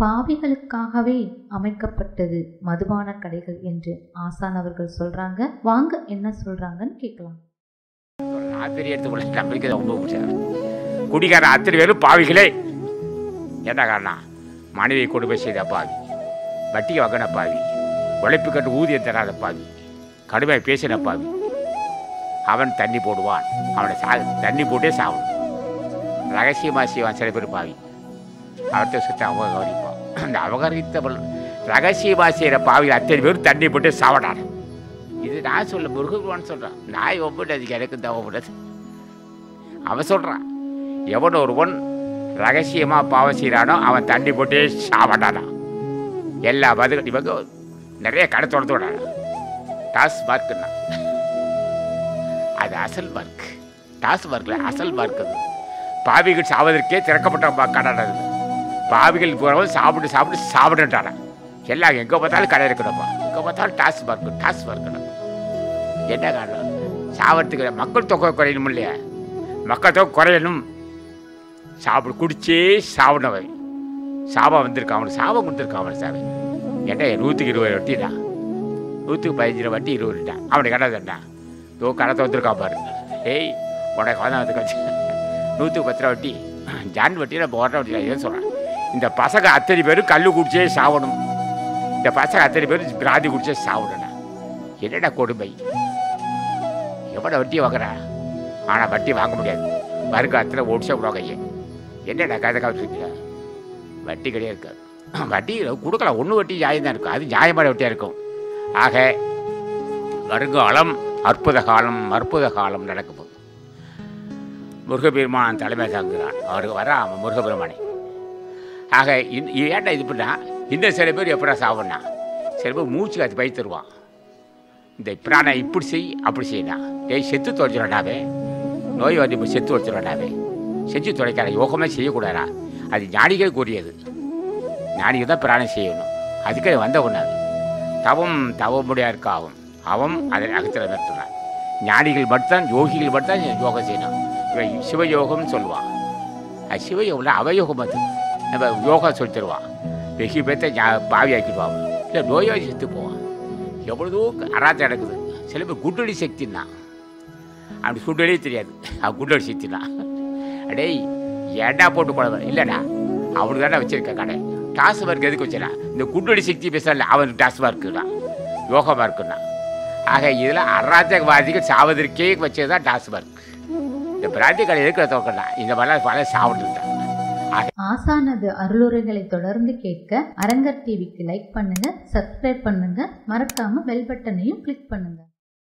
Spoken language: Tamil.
பாவிகளுக்காகவே அமைக்கப்பட்டது மதுபான கடைகள் என்று ஆசான் அவர்கள் சொல்றாங்க வாங்க என்ன சொல்றாங்கன்னு கேட்கலாம் ஆத்திரி எடுத்துக்கொள்ள நம்பிக்கை ரொம்ப பிடிச்சாரு குடிகார அத்தனை பேரும் பாவிகளே என்ன காரணம் மனைவியை கொடுமை செய்த பாவி வட்டிக்கு வகன பாவி உழைப்பு கட்டு ஊதியம் தராத பாவி கடுமையாக பேசின பாவி அவன் தண்ணி போடுவான் அவனை சா தண்ணி போட்டே சாவணும் ரகசியமாக செய்வான் சில பேர் பாவி அவர்கிட்ட சுற்றி அபகரிப்பான் அந்த அபகரித்தவள் ரகசியமாக செய்கிற பாவி அத்தனை பேரும் தண்ணி போட்டு சாவடான் இது நான் சொல்ல முருகன் சொல்கிறான் நான் ஒப்பிட்டு அதுக்கு எனக்கு தேவைப்படுது அவன் சொல்கிறான் எவன் ஒருவன் ரகசியமாக பாவம் செய்கிறானோ அவன் தண்ணி போட்டே சாவடானா எல்லா பதில் இவங்க நிறைய கடை தொடர்ந்து விடாங்க டாஸ் மார்க்குன்னா அது அசல் மார்க் டாஸ் மார்க்கில் அசல் மார்க் அது பாவிகள் சாவதற்கே திறக்கப்பட்ட கடை அது பாவிகள் போகிறவங்க சாப்பிட்டு சாப்பிட்டு சாப்பிட்டுட்டானா எல்லாம் எங்கே பார்த்தாலும் கடை இருக்கணும்ப்பா எங்கே பார்த்தாலும் டாஸ் மார்க் டாஸ் மார்க்கணும் என்ன காரணம் சாவறதுக்கு மக்கள் தொகை குறையணும் இல்லையா மக்கள் தொகை குறையணும் சாப்பிடு குடிச்சே சாப்பிடவன் சாபம் வந்திருக்கான் அவனுக்கு சாபம் கொடுத்துருக்கான் அவன் சாமி என்ன நூற்றுக்கு இருபது வட்டி தான் நூற்றுக்கு பதினஞ்சு ரூபா வட்டி இருபது தான் அவனுக்கு கடை தண்டான் தோ கடத்தை வந்திருக்கான் பாரு ஏய் உனக்கு வந்து வந்து கட்சி நூற்றுக்கு பத்து ரூபா வட்டி ஜான் வட்டி நம்ம ஓட்ட வட்டி ஏன் சொல்கிறேன் இந்த பசங்க அத்தனை பேரும் கல் குடிச்சே சாவணும் இந்த பசங்க அத்தனை பேரும் பிராந்தி குடிச்சே சாவணும்டா என்னடா கொடுமை எவ்வளோ வட்டி வாங்குறா ஆனால் வட்டி வாங்க முடியாது வருங்காலத்தில் ஓடிச்சா விடுவாங்க ஐயன் என்னடா கதை காமிச்சிருக்கீங்க வட்டி கிடையாது இருக்காது வட்டி கொடுக்கலாம் ஒன்று வட்டி நியாயம் தான் இருக்கும் அது நியாயமான வட்டியாக இருக்கும் ஆக வருங்காலம் அற்புத காலம் அற்புத காலம் நடக்க போகுது முருகபெருமான் தலைமை தாங்குகிறான் அவருக்கு வர அவன் முருகபெருமானை ஆக இந்த ஏன்டா இது பண்ணா இந்த சில பேர் எப்படா சாப்பிட்னா சில பேர் மூச்சு அது பை தருவான் இந்த பிராணை இப்படி செய் அப்படி செய்யலாம் டேய் செத்து தொலைச்சிடண்டாவே நோய் வந்து இப்போ செத்து தொலைச்சிடண்டாவே செஞ்சு தொலைக்காத யோகமே செய்யக்கூடாதா அது ஞானிகள் கூறியது ஞானிகள் தான் பிராணம் செய்யணும் அதுக்கு வந்த ஒன்றாது தவம் தவமுடையா இருக்காவும் அவன் அதை அகத்தில் நிறுத்தினான் ஞானிகள் மட்டும்தான் யோகிகள் மட்டும்தான் யோகம் செய்யணும் இவன் சிவயோகம்னு சொல்லுவான் அது சிவயோகம்ல அவயோகம் அது நம்ம யோகா சொல்லி தருவான் வெகி பேர்த்த ஞா- பாவி ஆக்கிடுவான் இல்லை நோயாளி செத்து போவான் எவ்வளதோ அராஜம் நடக்குது சில பேர் குண்டடி சக்தின்னா அப்படி குண்டடியே தெரியாது அவன் குண்டடி சக்தினா அடேய் ஏடா போட்டு குழம்பு இல்லைடா அவனுக்கு தானே வச்சிருக்க கடை டாஸ் மார்க் எதுக்கு வச்சிடா இந்த குண்டடி சக்தி பேசல அவனுக்கு டாஸ் மார்க்குதான் யோகா மார்க்குன்னா ஆக இதில் அராஜகவாதிகள் சாவதற்கே வச்சது தான் டாஸ் மார்க் இந்த பிராந்தி கடை இருக்கிற தோக்கண்டா இந்த மாதிரிலாம் பல சாப்பிட்டுட்டான் ஆக ஆசானது அருளுரைகளை தொடர்ந்து கேட்க அரங்கர் டிவிக்கு லைக் பண்ணுங்க சப்ஸ்கிரைப் பண்ணுங்க மறக்காம பெல் பட்டனையும் கிளிக் பண்ணுங்க